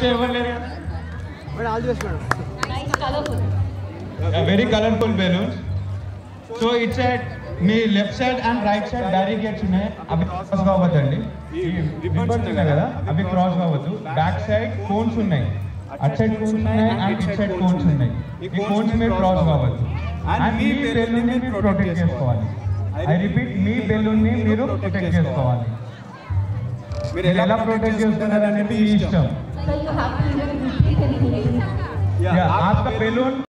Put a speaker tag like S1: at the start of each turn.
S1: next ఎవరు లేరు
S2: madam all the best madam
S3: nice colourful
S1: very colourful balloons so it side మీ left side and right side barricades ఉన్నాయి అవి cross కావద్దండి ఈ ribbons ఉన్నాయి కదా అవి క్రాస్ కావద్దు బ్యాక్ సైడ్ కోన్స్ ఉన్నాయి అట్ సైడ్ కోన్స్ ఉన్నాయి అండ్ ఇట్ సైడ్ కోన్స్ ఉన్నాయి ఈ కోన్స్ మీరు క్రాస్ కావద్దు అండ్ మీ బెలూన్ ని మీరు ప్రొటెక్ట్ చేసుకోవాలి ఐ రిపీట్ మీ బెలూన్ ని మీరు ప్రొటెక్ట్ చేసుకోవాలి మీరు ఎలా ప్రొటెక్ట్ చేస్తున్నారు అనేది మీ ఇష్టం
S3: so you have to repeat anything
S1: Yeah, आपका बेलून